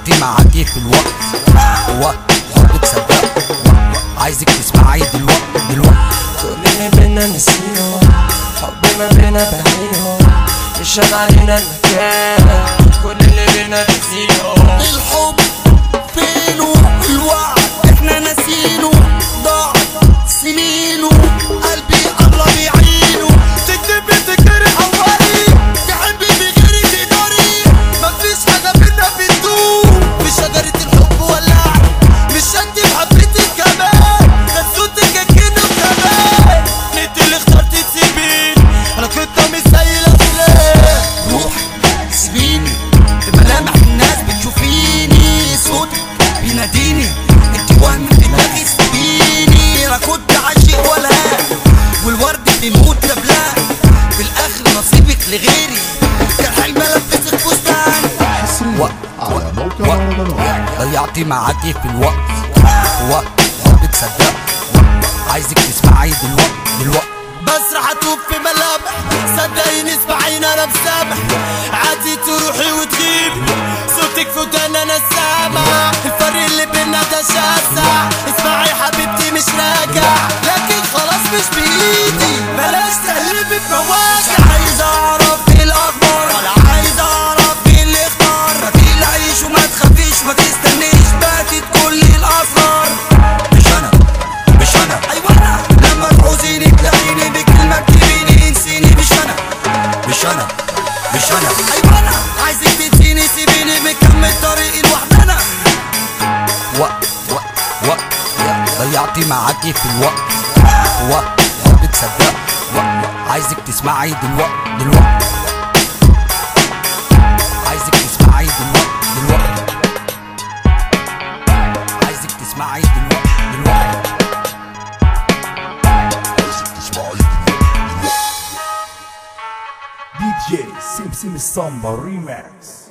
ضيعتي معاكي في الوقت وقت حب تصدق عايزك تسمعي دلوقتي دلوقتي كل اللي بينا نسينه حب ما بينا بعينه مش علينا المكان كل اللي بينا نسينه الحب فينه الوعد احنا ناسينه ضاع سنينه قلبي قرب يعينه تكتب تكتري حوالي تحبي بغيري تقدري مفيش حاجة بينا بتدوم في شجرة الحب ولع مش هكتب حبيتك كمان ده صوتك كده كمان انت اللي اخترت تسيبيني انا كنت مش زي الافلام روحي سيبيني بملامح الناس بتشوفيني صوتك بيناديني انت وهم في دماغي سيبيني انا كنت عاشق ولا والورد بيموت قبلها في الاخر نصيبك لغيري كان حلم البسك فستان وقت على موقع وقت مهرجانات ضيعتي معاكي في الوقت وقت حب تصدق عايزك تسمعي دلوقتي دلوقتي بسرح اتوب في ملامح صدقيني اسمعين انا مسامح عادي تروحي وتغيب صوتك في ودان انا سامع الفرق اللي بينا ده شاسع اسمعي حبيبتي مش راجع لكن خلاص مش بايدي بلاش تقلبي في مواجع عايز اعرف ايه الاخبار ولا عايز اعرف مين اللي اختار ما تقلقيش وما تخافيش ما تستنيش باتت كل الاسرار مش انا مش انا ايوه انا لما تعوزيني تلاقيني بكلمه تجيبيني انسيني مش انا مش انا مش انا ايوه انا عايزك تنسيني سيبيني مكمل طريقي لوحدنا وقت وقت وقت ضيعتي معاكي في الوقت وقت حب تصدق وقت عايزك تسمعي دلوقتي دلوقتي عايزك تسمعي دلوقتي دلوقتي عايزك تسمعي دلوقتي دلوقتي دي جي سمسم السامبا ريماكس